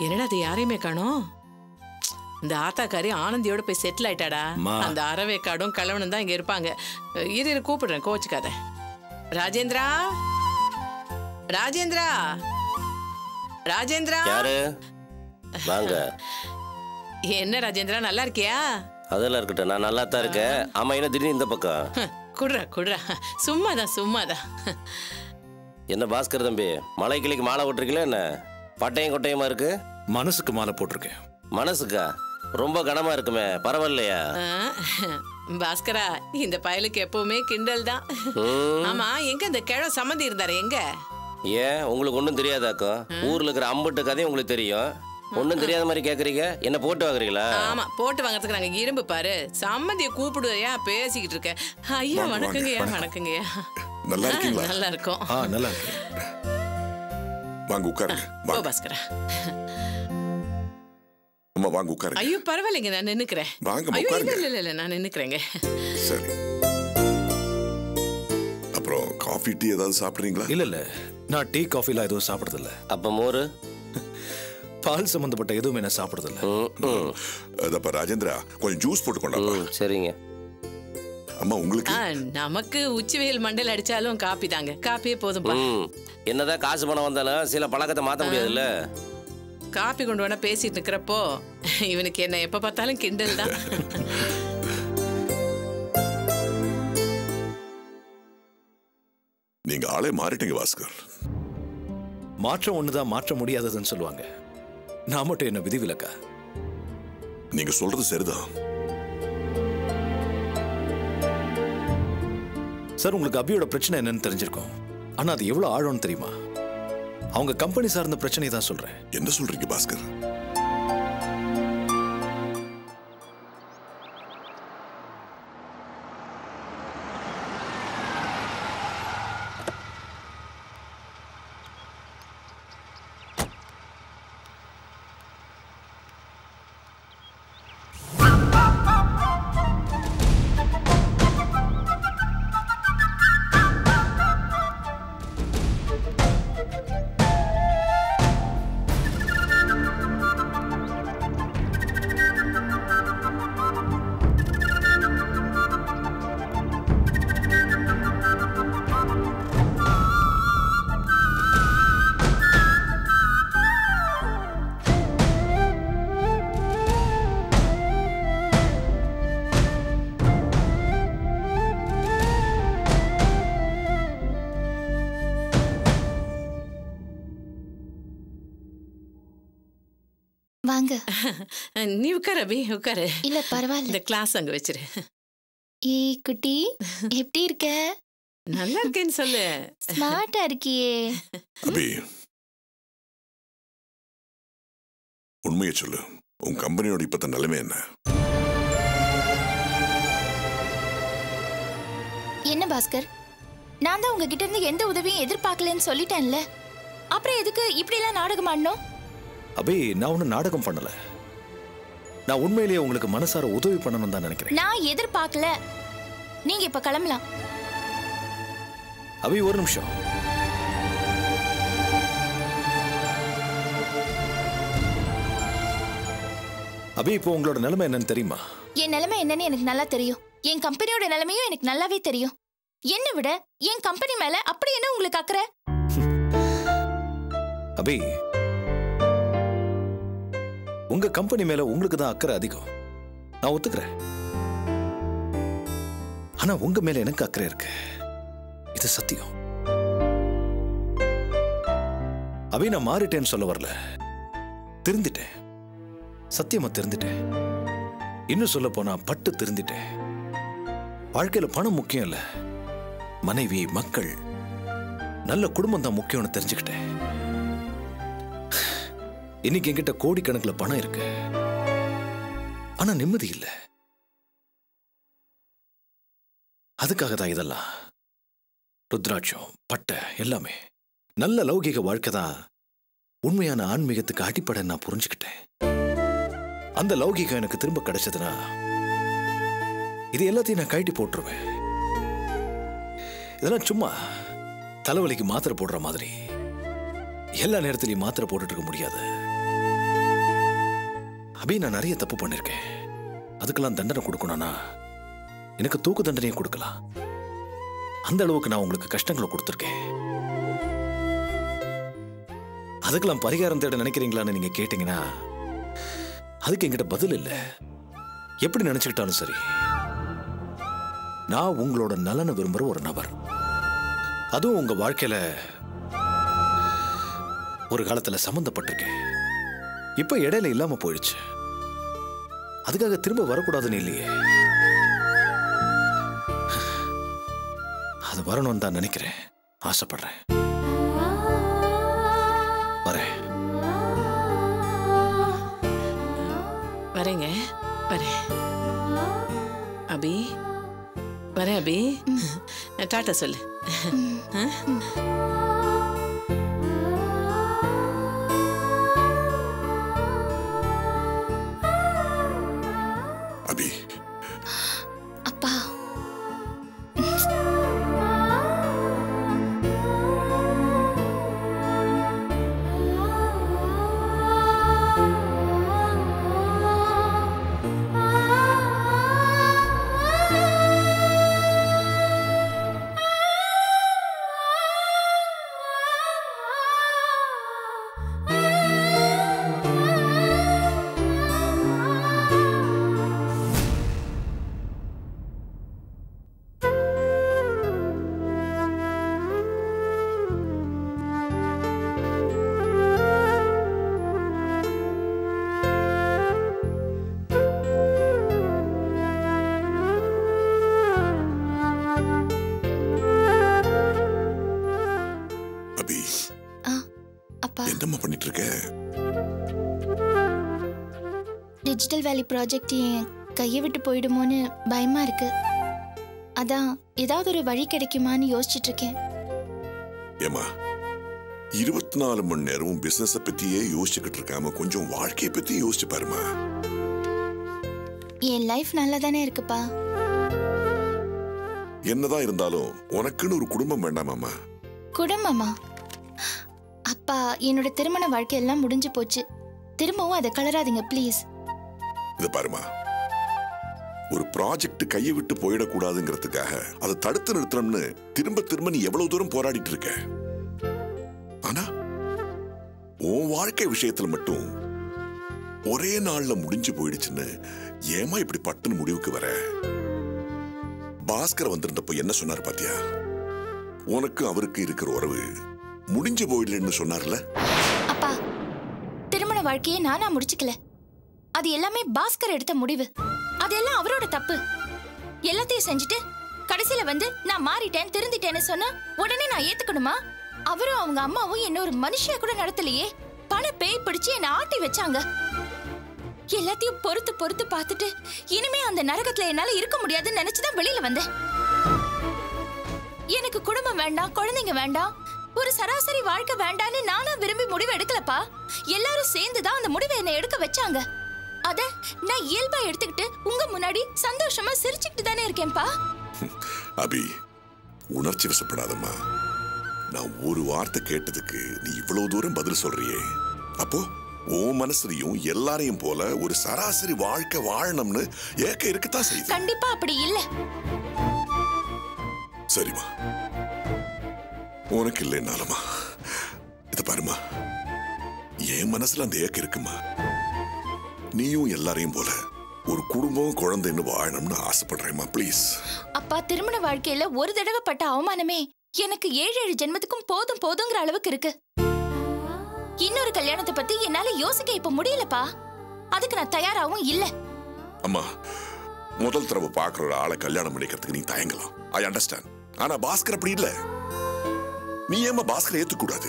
என்னடா அது யாரையுமே காணோம் இந்த ஆத்தாக்காரி ஆனந்தியோட போய் செட்டில் ஆயிட்டாடா அம்மா. அந்த அறவே காடும் கலவனும் தான் இங்க இருப்பாங்க இரு இரு கூப்பிடுறேன் கோச்சுக்காத ராஜேந்திரா ராஜேந்திரா ராஜேந்திரா யாரு வாங்க என்ன ராஜேந்திரா நல்லா இருக்கியா அதெல்லாம் இருக்கட்டும் நான் நல்லா தான் இருக்கேன் ஆமா என்ன திடீர்னு இந்த பக்கம் குடுறா குடுறா சும்மாதான் சும்மாதான் என்ன பாஸ்கர் தம்பி மலை கிளிக்கு மாலை விட்டுருக்கீங்களா என்ன பட்டையும் கொட்டையுமா இருக்கு மனசுக்கு மாலை போட்டிருக்கேன் மனசுக்கா ரொம்ப கனமா இருக்குமே பரவாயில்லையா ஆ, பாஸ்கரா இந்த பயலுக்கு எப்பவுமே கிண்டல் தான் ம். ஆமா எங்க இந்த கிழ சம்மந்தி இருந்தாரு எங்க ஏன் உங்களுக்கு ஒன்றும் தெரியாதாக்கும் ஊர்ல இருக்கிற அம்பட்டு கதையும் உங்களுக்கு தெரியும் ஒன்றும் தெரியாத மாதிரி கேட்குறீங்க என்ன போட்டு வாங்குறீங்களா ஆமா போட்டு வாங்குறதுக்கு நாங்க இரும்பு பாரு சம்மந்திய கூப்பிடுவையா பேசிக்கிட்டு இருக்க ஐயா வாங்க, வணக்கங்கய்யா வணக்கம். வணக்கங்கய்யா நல்லா ஆ, இருக்கீங்களா நல்லா இருக்கும் ஆ நல்லா இருக்கு வாங்க உட்காருங்க போ வாங்க பாஸ்கரா அம்மா வாங்க உட்காருங்க ஐயோ பரவாயில்லைங்க நான் நின்னுக்கிறேன் வாங்கம்மா, ஐயோ இல்ல உட்காருங்க. இல்ல இல்ல, இல்ல நான் நின்னுக்கிறேங்க சரி அப்புறம் காஃபி டீ ஏதாவது சாப்பிடுறீங்களா இல்ல இல்ல நான் டீ காஃபிலாம் எதுவும் சாப்பிடுறது இல்ல அப்ப மோரு பால் சம்பந்தப்பட்ட எதுவுமே நான் சாப்பிடுறது இல்ல ம், ம், அதப்ப ராஜேந்திரா கொஞ்சம் ஜூஸ் போட்டு கொண்டாப்பா ம், சரிங்க அம்மா உங்களுக்கு ஆ, நமக்கு உச்சி வெயில் மண்டல் அடிச்சாலும் காப்பி தாங்க காப்பியே போதும்பா ம் என்னதான் காசு பணம் வந்தாலும் சில பழக்கத்தை மாற்ற முடியாதுல்ல காப்பி கொண்டு வேணா பேசிட்டு இருக்கிறப்போ இவனுக்கு என்ன எப்ப பார்த்தாலும் கிண்டல் தான் நீங்க ஆளே மாறிட்டீங்க பாஸ்கர் மாற்றம் ஒண்ணுதான் மாற்ற முடியாததுன்னு சொல்லுவாங்க நான் மட்டும் என்ன விதிவிலக்கா நீங்க சொல்றது சரிதான் சார் உங்களுக்கு அபியோட பிரச்சனை என்னன்னு தெரிஞ்சிருக்கும் ஆனா அது எவ்வளவு ஆழம்னு தெரியுமா அவங்க கம்பெனி சார்ந்த பிரச்சனை தான் சொல்றேன் என்ன சொல்றீங்க பாஸ்கர் வாங்க நீ உட்கார அபி உட்காரு இல்ல பரவாயில்ல இந்த கிளாஸ் அங்க வச்சிரு ஏய் குட்டி எப்படி இருக்க நல்லா இருக்கேன்னு சொல்லு ஸ்மார்ட்டா இருக்கியே அபி உண்மையை சொல்லு உன் கம்பெனியோட இப்பத்த நிலைமை என்ன என்ன பாஸ்கர் நான் தான் உங்ககிட்ட இருந்து எந்த உதவியும் எதிர்பார்க்கலன்னு சொல்லிட்டேன்ல அப்புறம் எதுக்கு இப்படி எல்லாம் நாடகம் ஆடணும் அபி நான் ஒன்றும் நாடகம் பண்ணல நான் உண்மையிலேயே உங்களுக்கு மனசார உதவி பண்ணணும் தான் நினைக்கிறேன் நான் எதிர்பார்க்கல நீங்க இப்ப கிளம்பலாம் அபி ஒரு நிமிஷம் அபி இப்போ உங்களோட நிலைமை என்னன்னு தெரியுமா என் நிலைமை என்னன்னு எனக்கு நல்லா தெரியும் என் கம்பெனியோட நிலைமையும் எனக்கு நல்லாவே தெரியும் என்னை விட என் கம்பெனி மேல அப்படி என்ன உங்களுக்கு அக்கறை அபி உங்க கம்பெனி மேல உங்களுக்கு தான் அக்கறை அதிகம் நான் ஒத்துக்கிறேன் ஆனா உங்க மேல எனக்கு அக்கறை இருக்கு இது சத்தியம் அபி நான் மாறிட்டேன்னு சொல்ல வரல திருந்திட்டேன் சத்தியமா திருந்திட்டேன் இன்னும் சொல்ல போனா பட்டு திருந்திட்டேன் வாழ்க்கையில பணம் முக்கியம் இல்ல மனைவி மக்கள் நல்ல குடும்பம் தான் முக்கியம்னு தெரிஞ்சுக்கிட்டேன் இன்னைக்கு என்கிட்ட கோடிக்கணக்கில் பணம் இருக்கு ஆனா நிம்மதி இல்லை அதுக்காக தான் இதெல்லாம் ருத்ராட்சம் பட்டை எல்லாமே நல்ல லௌகிக வாழ்க்கை தான் உண்மையான ஆன்மீகத்துக்கு அடிப்படை நான் புரிஞ்சுக்கிட்டேன் அந்த லௌகிகம் எனக்கு திரும்ப கிடைச்சதுன்னா இது எல்லாத்தையும் நான் கழட்டி போட்டுருவேன் இதெல்லாம் சும்மா தலைவலிக்கு மாத்திரை போடுற மாதிரி எல்லா நேரத்திலையும் மாத்திரை போட்டுட்டு இருக்க முடியாது அபி நான் நிறைய தப்பு பண்ணிருக்கேன் அதுக்கெல்லாம் தண்டனை கொடுக்கணும்னா எனக்கு தூக்கு தண்டனையை கொடுக்கலாம் அந்த அளவுக்கு நான் உங்களுக்கு கஷ்டங்களை கொடுத்துருக்கேன் அதுக்கெல்லாம் பரிகாரம் தேட நினைக்கிறீங்களான்னு நீங்க கேட்டீங்கன்னா அதுக்கு என்கிட்ட பதில் இல்லை எப்படி நினைச்சுக்கிட்டாலும் சரி நான் உங்களோட நலனை விரும்புற ஒரு நபர் அதுவும் உங்க வாழ்க்கையில ஒரு காலத்துல சம்மந்தப்பட்டிருக்கேன் இப்ப இடையில இல்லாம போயிடுச்சு அதுக்காக திரும்ப வரக்கூடாதுன்னு இல்லையே அது வரணும்னு தான் நினைக்கிறேன் ஆசைப்படுறேன் வரேன் வரேங்க வரேன் அபி வரேன் அபி டாட்டா சொல்லு அபி அப்பா அபி ஆ அப்பா என்னம்மா பண்ணிட்டு இருக்க டிஜிட்டல் வேலி ப்ராஜெக்ட் என் கையை விட்டு போயிடுமோன்னு பயமா இருக்கு அதான் ஏதாவது ஒரு வழி கிடைக்குமான்னு யோசிச்சுட்டு இருக்கேன் ஏமா இருபத்தி நாலு மணி நேரமும் பிசினஸ பத்தியே யோசிச்சுக்கிட்டு இருக்காம கொஞ்சம் வாழ்க்கைய பத்தி யோசிச்சு பாருமா என் லைஃப் நல்லா தானே இருக்குப்பா என்னதான் இருந்தாலும் உனக்குன்னு ஒரு குடும்பம் வேண்டாமாமா குடும்பமா அப்பா என்னோட திருமண வாழ்க்கை எல்லாம் முடிஞ்சு போச்சு திரும்பவும் அதை கலராதீங்க ப்ளீஸ் இத பாருமா ஒரு ப்ராஜெக்ட் கையை விட்டு போயிடக்கூடாதுங்கிறதுக்காக அதை தடுத்து நிறுத்தணும்னு திரும்ப திரும்ப நீ எவ்வளவு தூரம் போராடிட்டு இருக்க ஆனா உன் வாழ்க்கை விஷயத்துல மட்டும் ஒரே நாள்ல முடிஞ்சு போயிடுச்சுன்னு ஏமா இப்படி பட்டுன்னு முடிவுக்கு வர பாஸ்கர் வந்திருந்தப்போ என்ன சொன்னார் பாத்தியா உனக்கு அவருக்கு இருக்கிற உறவு முடிஞ்சு போயிடலன்னு சொன்னார்ல அப்பா திருமண வாழ்க்கையை நானா முடிச்சுக்கல அது எல்லாமே பாஸ்கர் எடுத்த முடிவு அதெல்லாம் அவரோட தப்பு எல்லாத்தையும் செஞ்சுட்டு கடைசியில வந்து நான் மாறிட்டேன் திருந்திட்டேன்னு சொன்னா உடனே நான் ஏத்துக்கணுமா அவரும் அவங்க அம்மாவும் என்ன ஒரு மனுஷியா கூட நடத்தலையே பண பேய் பிடிச்சு என்ன ஆட்டி வச்சாங்க எல்லாத்தையும் பொறுத்து பொறுத்து பார்த்துட்டு இனிமே அந்த நரகத்துல என்னால இருக்க முடியாதுன்னு நினைச்சுதான் வெளியில வந்தேன் எனக்கு குடும்பம் வேண்டாம் குழந்தைங்க வேண்டாம் ஒரு சராசரி வாழ்க்கை வேண்டான்னு நானா விரும்பி முடிவு எடுக்கலப்பா எல்லாரும் சேர்ந்து தான் அந்த முடிவை என்னை எடுக்க வச்சாங்க அத நான் இயல்பா எடுத்துக்கிட்டு உங்க முன்னாடி சந்தோஷமா சிரிச்சுக்கிட்டு தானே இருக்கேன்ப்பா அபி உணர்ச்சி வசப்படாதம்மா நான் ஒரு வார்த்தை கேட்டதுக்கு நீ இவ்வளவு தூரம் பதில் சொல்றியே அப்போ உன் மனசுலயும் எல்லாரையும் போல ஒரு சராசரி வாழ்க்கை வாழணும்னு ஏக்க இருக்கத்தான் செய்யுது கண்டிப்பா அப்படி இல்ல சரிம்மா உனக்கு இல்லைன்னாலுமா இத பாருமா என் மனசுல அந்த ஏக்கம் இருக்குமா நீயும் எல்லாரையும் போல ஒரு குடும்பம் குழந்தைன்னு வாழணும்னு ஆசைப்படுறேம்மா ப்ளீஸ் அப்பா திருமண வாழ்க்கையில ஒரு தடவை பட்ட அவமானமே எனக்கு ஏழு ஏழு ஜென்மத்துக்கும் போதும் போதுங்கிற அளவுக்கு இருக்கு இன்னொரு கல்யாணத்தை பத்தி என்னால யோசிக்க இப்ப முடியலப்பா அதுக்கு நான் தயாராவும் இல்ல அம்மா முதல் தடவை பார்க்குற ஒரு ஆளை கல்யாணம் பண்ணிக்கிறதுக்கு நீ தயங்கலாம் ஐ அண்டர்ஸ்டாண்ட் ஆனா பாஸ்கர் அப்படி இல்ல நீ ஏமா பாஸ்கர் ஏத்துக்கூடாது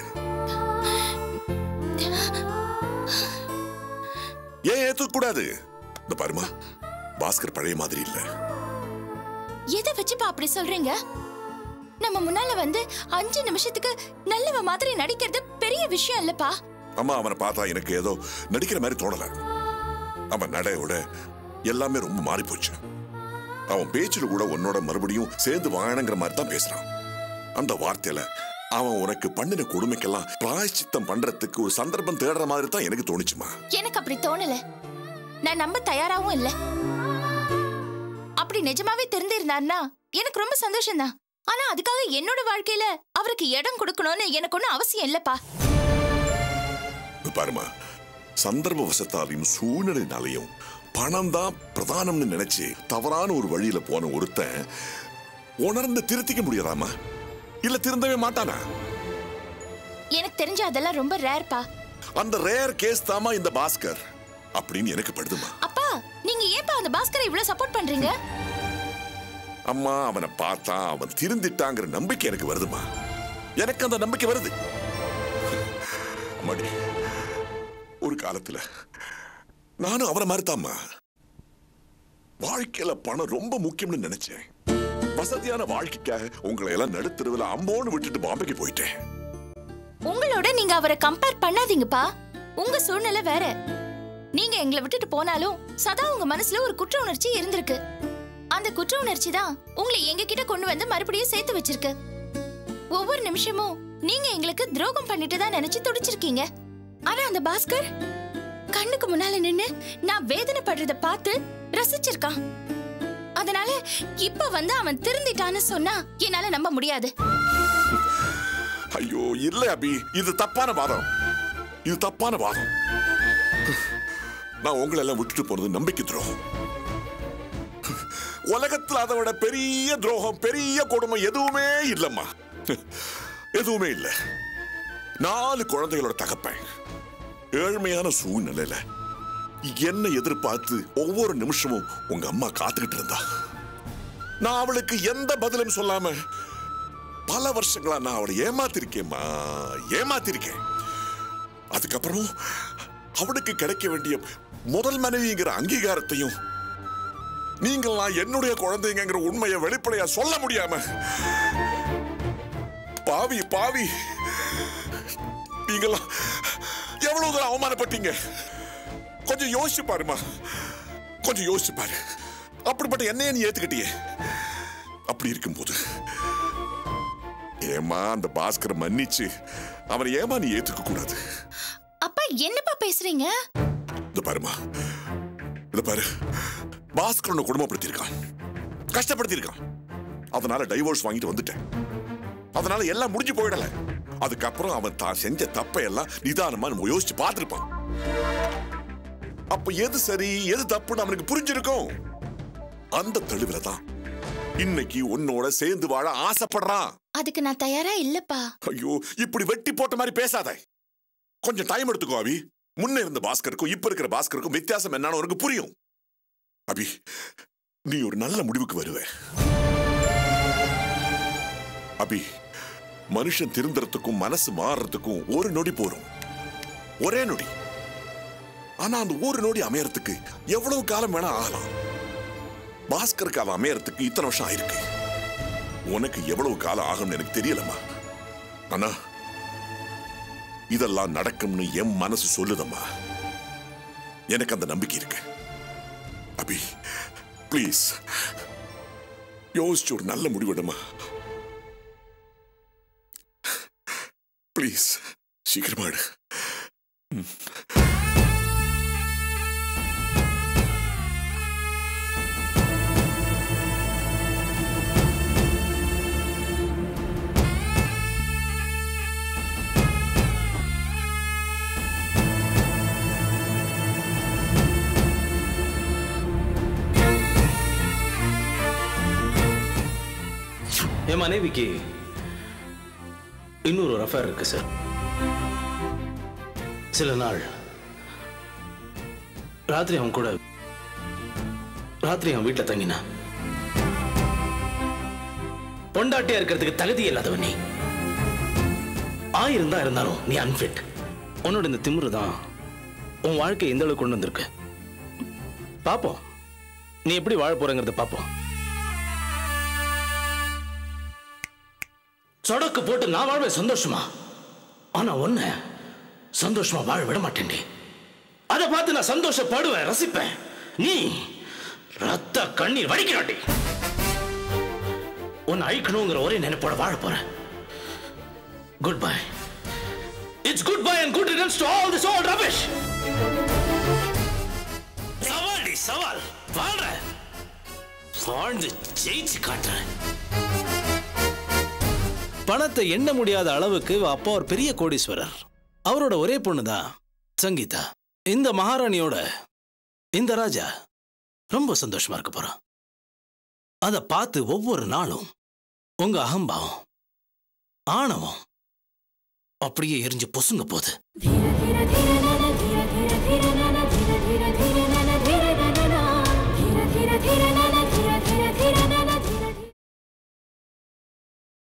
ஏன் ஏத்துக்கூடாது இந்த பாருமா பாஸ்கர் பழைய மாதிரி இல்ல எதை வச்சுப்பா அப்படி சொல்றீங்க நம்ம முன்னால வந்து அஞ்சு நிமிஷத்துக்கு நல்லவ மாதிரி நடிக்கிறது பெரிய விஷயம் இல்லப்பா அம்மா அவனை பார்த்தா எனக்கு ஏதோ நடிக்கிற மாதிரி தோணல அவன் நடையோட எல்லாமே ரொம்ப மாறி போச்சு அவன் பேச்சுல கூட உன்னோட மறுபடியும் சேர்ந்து வாழணுங்கிற மாதிரி தான் பேசுறான் அந்த வார்த்தையில அவன் உனக்கு பண்ணின கொடுமைக்கெல்லாம் பிராயச்சித்தம் பண்றதுக்கு ஒரு சந்தர்ப்பம் தேடுற மாதிரி தான் எனக்கு தோணுச்சுமா எனக்கு அப்படி தோணல நான் நம்ப தயாராவும் இல்ல அப்படி நிஜமாவே தெரிஞ்சிருந்தாருன்னா எனக்கு ரொம்ப சந்தோஷம்தான் ஆனா அதுக்காக என்னோட வாழ்க்கையில அவருக்கு இடம் கொடுக்கணும்னு எனக்கு ஒண்ணும் அவசியம் இல்லப்பா பாருமா சந்தர்ப்ப வசத்தாலையும் சூழ்நிலைனாலையும் பணம் தான் பிரதானம்னு நினைச்சு தவறான ஒரு வழியில போன ஒருத்தன் உணர்ந்து திருத்திக்க முடியாதாமா இல்ல திருந்தவே மாட்டானா எனக்கு தெரிஞ்ச அதெல்லாம் ரொம்ப ரேர்ப்பா அந்த ரேர் கேஸ் தாமா இந்த பாஸ்கர் அப்படின்னு எனக்கு படுதுமா அப்பா நீங்க ஏன்பா அந்த பாஸ்கரை இவ்வளவு சப்போர்ட் பண்றீங்க அம்மா அவனை பார்த்தா அவன் திருந்திட்டாங்கிற நம்பிக்கை எனக்கு வருதுமா எனக்கு அந்த நம்பிக்கை வருது அம்மாடி ஒரு காலத்துல நானும் அவனை மாதிரிதாம்மா வாழ்க்கையில பணம் ரொம்ப முக்கியம்னு நினைச்சேன் வசதியான வாழ்க்கைக்காக உங்களை எல்லாம் நடுத்தருவில் அம்போன்னு விட்டுட்டு பாம்பேக்கு போயிட்டேன் உங்களோட நீங்க அவரை கம்பேர் பண்ணாதீங்கப்பா உங்க சூழ்நிலை வேற நீங்க எங்களை விட்டுட்டு போனாலும் சதா உங்க மனசுல ஒரு குற்ற உணர்ச்சி இருந்திருக்கு அந்த குற்ற உணர்ச்சி தான் உங்களை எங்க கிட்ட கொண்டு வந்து மறுபடியும் சேர்த்து வச்சிருக்கு ஒவ்வொரு நிமிஷமும் நீங்க எங்களுக்கு துரோகம் பண்ணிட்டு தான் நினைச்சு துடிச்சிருக்கீங்க ஆனா அந்த பாஸ்கர் கண்ணுக்கு முன்னால நின்னு நான் வேதனைப்படுறத பார்த்து ரசிச்சிருக்கான் அதனால இப்ப வந்து அவன் திருந்திட்டான்னு சொன்னா என்னால நம்ப முடியாது ஐயோ இல்ல அபி இது தப்பான வாதம் இது தப்பான வாதம் நான் உங்களை எல்லாம் விட்டுட்டு போனது நம்பிக்கை துரோகம் உலகத்துல அதை விட பெரிய துரோகம் பெரிய கொடுமை எதுவுமே இல்லம்மா எதுவுமே இல்ல நாலு குழந்தைகளோட தகப்பேன் ஏழ்மையான சூழ்நிலையில என்ன எதிர்பார்த்து ஒவ்வொரு நிமிஷமும் உங்க அம்மா காத்துக்கிட்டு இருந்தா நான் அவளுக்கு எந்த பதிலும் சொல்லாம பல வருஷங்களா நான் அவளை ஏமாத்திருக்கேம்மா ஏமாத்திருக்கேன் அதுக்கப்புறம் அவளுக்கு கிடைக்க வேண்டிய முதல் மனைவிங்கிற அங்கீகாரத்தையும் நீங்களாம் என்னுடைய குழந்தைங்கிற உண்மையை வெளிப்படையா சொல்ல முடியாம பாவி பாவி நீங்களாம் எவ்வளவு தூரம் அவமானப்பட்டீங்க கொஞ்சம் யோசிச்சு பாருமா கொஞ்சம் யோசிச்சு பாரு அப்படிப்பட்ட என்னைய நீ ஏத்துக்கிட்டியே அப்படி இருக்கும்போது ஏமா அந்த பாஸ்கரை மன்னிச்சு அவனை ஏமா நீ ஏத்துக்க கூடாது அப்பா என்னப்பா பேசுறீங்க இந்த பாருமா இத பாரு பாஸ்கர் உன்னை குடும்பப்படுத்தியிருக்கான் கஷ்டப்படுத்தியிருக்கான் அதனால டைவோர்ஸ் வாங்கிட்டு வந்துட்டேன் அதனால எல்லாம் முடிஞ்சு போயிடல அதுக்கப்புறம் அவன் தான் செஞ்ச தப்பை எல்லாம் நிதானமா நம்ம யோசிச்சு பார்த்திருப்பான் அப்ப எது சரி எது தப்புன்னு அவனுக்கு புரிஞ்சிருக்கும் அந்த தெளிவுல தான் இன்னைக்கு உன்னோட சேர்ந்து வாழ ஆசைப்படுறான் அதுக்கு நான் தயாரா இல்லப்பா ஐயோ இப்படி வெட்டி போட்ட மாதிரி பேசாத கொஞ்சம் டைம் எடுத்துக்கோ அபி முன்ன இருந்த பாஸ்கருக்கும் இப்ப இருக்கிற பாஸ்கருக்கும் வித்தியாசம் என்னன்னு உனக்கு புரியும் அபி நீ ஒரு நல்ல முடிவுக்கு வருவ அபி மனுஷன் திருந்துறதுக்கும் மனசு மாறுறதுக்கும் ஒரு நொடி போறோம் ஒரே நொடி ஆனா அந்த ஒரு நொடி அமையறதுக்கு எவ்வளவு காலம் வேணா ஆகலாம் பாஸ்கருக்கு அவன் அமையறதுக்கு இத்தனை வருஷம் ஆயிருக்கு உனக்கு எவ்வளவு காலம் ஆகும்னு எனக்கு தெரியலம்மா ஆனா இதெல்லாம் நடக்கும்னு என் மனசு சொல்லுதம்மா எனக்கு அந்த நம்பிக்கை இருக்கு அபி ப்ளீஸ் யோசிச்சு ஒரு நல்ல முடிவெடுமா ப்ளீஸ் சீக்கிரமா எடு என் மனைவிக்கு இன்னொரு ஒரு அஃபேர் இருக்கு சார் சில நாள் ராத்திரி அவன் கூட ராத்திரி அவன் வீட்டில் தங்கினா பொண்டாட்டியா இருக்கிறதுக்கு தகுதி இல்லாதவன் நீ ஆயிரம் தான் இருந்தாலும் நீ அன்ஃபிட் உன்னோட இந்த திமிரு தான் உன் வாழ்க்கை எந்த அளவுக்கு கொண்டு வந்திருக்கு பார்ப்போம் நீ எப்படி வாழ போறங்கிறத பார்ப்போம் சொடக்கு போட்டு நான் வாழ்வேன் சந்தோஷமா ஆனா ஒண்ணு சந்தோஷமா வாழ விட மாட்டேன்டி அதை பார்த்து நான் சந்தோஷப்படுவேன் ரசிப்பேன் நீ ரத்த கண்ணீர் வடிக்கிறாண்டி உன்னை அழிக்கணுங்கிற ஒரே நினைப்போட வாழ போறேன் good bye it's good bye and good returns to all this all rubbish சவால் வாழ்ற வாழ்ந்து ஜெயிச்சு காட்டுறேன் பணத்தை எண்ண முடியாத அளவுக்கு இவ அப்பா ஒரு பெரிய கோடீஸ்வரர் அவரோட ஒரே பொண்ணு தான் சங்கீதா இந்த மகாராணியோட இந்த ராஜா ரொம்ப சந்தோஷமா இருக்க போறான் அதை பார்த்து ஒவ்வொரு நாளும் உங்க அகம்பாவம் ஆணவம் அப்படியே எரிஞ்சு பொசுங்க போகுது धीरे धीरे धीरे